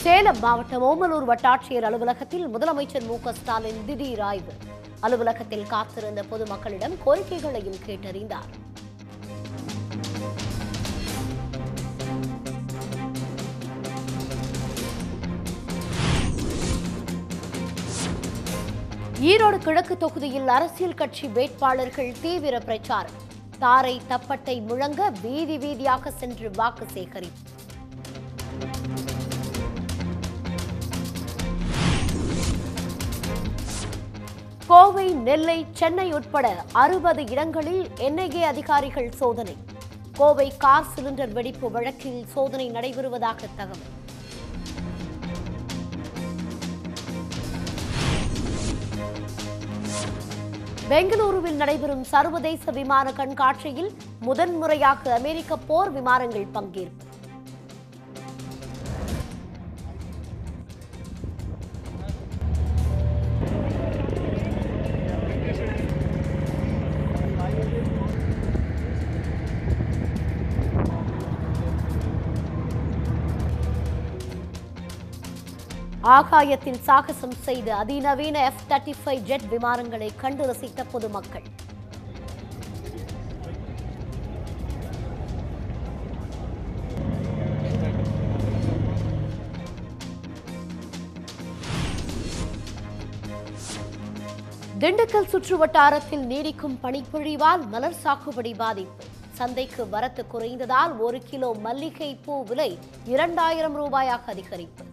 சேலம் மாவட்டம் ஓமலூர் வட்டாட்சியர் அலுவலகத்தில் முதலமைச்சர் மு க ஸ்டாலின் திடீர் ஆய்வு அலுவலகத்தில் காத்திருந்த பொதுமக்களிடம் கோரிக்கைகளையும் கேட்டறிந்தார் ஈரோடு கிழக்கு தொகுதியில் அரசியல் கட்சி வேட்பாளர்கள் தீவிர பிரச்சாரம் தாரை தப்பட்டை முழங்க வீதி வீதியாக சென்று வாக்கு சேகரிப்பு கோவை நெல்லை சென்னை உட்பட அறுபது இடங்களில் என்ஐஏ அதிகாரிகள் சோதனை கோவை கார் சிலிண்டர் வெடிப்பு வழக்கில் சோதனை நடைபெறுவதாக தகவல் பெங்களூருவில் நடைபெறும் சர்வதேச விமான கண்காட்சியில் முதன்முறையாக அமெரிக்க போர் விமானங்கள் பங்கேற்பு ஆகாயத்தில் சாகசம் செய்த அதிநவீன எஃப் தேர்ட்டி ஃபைவ் ஜெட் விமானங்களை கண்டு ரசித்த பொதுமக்கள் திண்டுக்கல் சுற்று வட்டாரத்தில் நீடிக்கும் பனிப்பொழிவால் மலர் சாகுபடி பாதிப்பு சந்தைக்கு வரத்து குறைந்ததால் ஒரு கிலோ மல்லிகை பூ விலை இரண்டாயிரம் ரூபாயாக அதிகரிப்பு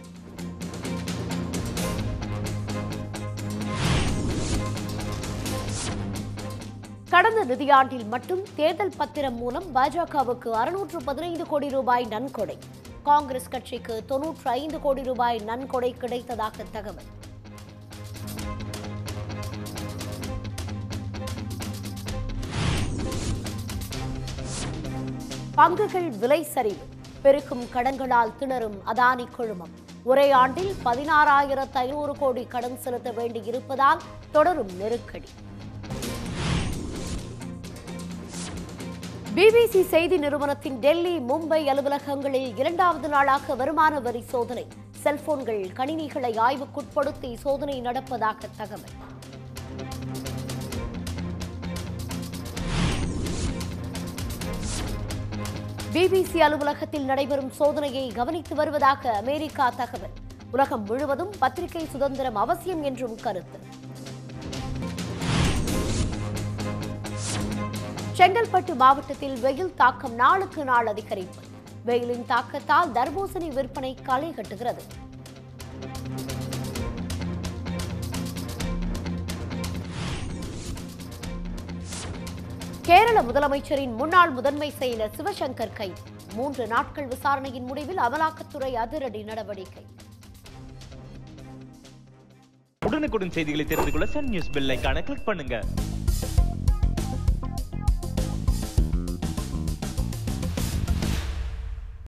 கடந்த நிதியாண்டில் மட்டும் தேர்தல் பத்திரம் மூலம் பாஜகவுக்கு அறுநூற்று பதினைந்து கோடி ரூபாய் நன்கொடை காங்கிரஸ் கட்சிக்கு தொன்னூற்று ஐந்து கோடி ரூபாய் நன்கொடை கிடைத்ததாக தகவல் பங்குகள் விலை சரிவு பெருக்கும் கடன்களால் திணறும் அதானி குழுமம் ஒரே ஆண்டில் பதினாறாயிரத்து ஐநூறு கோடி கடன் செலுத்த வேண்டியிருப்பதால் தொடரும் நெருக்கடி பிபிசி செய்தி நிறுவனத்தின் டெல்லி மும்பை அலுவலகங்களில் இரண்டாவது நாளாக வருமான வரி சோதனை செல்போன்கள் கணினிகளை ஆய்வுக்குட்படுத்தி சோதனை நடப்பதாக தகவல் பிபிசி அலுவலகத்தில் நடைபெறும் சோதனையை கவனித்து வருவதாக அமெரிக்கா தகவல் உலகம் முழுவதும் பத்திரிகை சுதந்திரம் அவசியம் என்றும் கருத்து செங்கல்பட்டு மாவட்டத்தில் வெயில் தாக்கம் நாளுக்கு நாள் அதிகரிப்பு வெயிலின் தாக்கத்தால் தர்பூசணி விற்பனை களை கட்டுகிறது கேரள முதலமைச்சரின் முன்னாள் முதன்மை செயலர் சிவசங்கர் கைது மூன்று நாட்கள் விசாரணையின் முடிவில் அமலாக்கத்துறை அதிரடி நடவடிக்கை உடனுக்குடன் செய்திகளை தெரிந்து கொள்ள சன் நியூஸ் பெல் ஐகானை கிளிக் பண்ணுங்க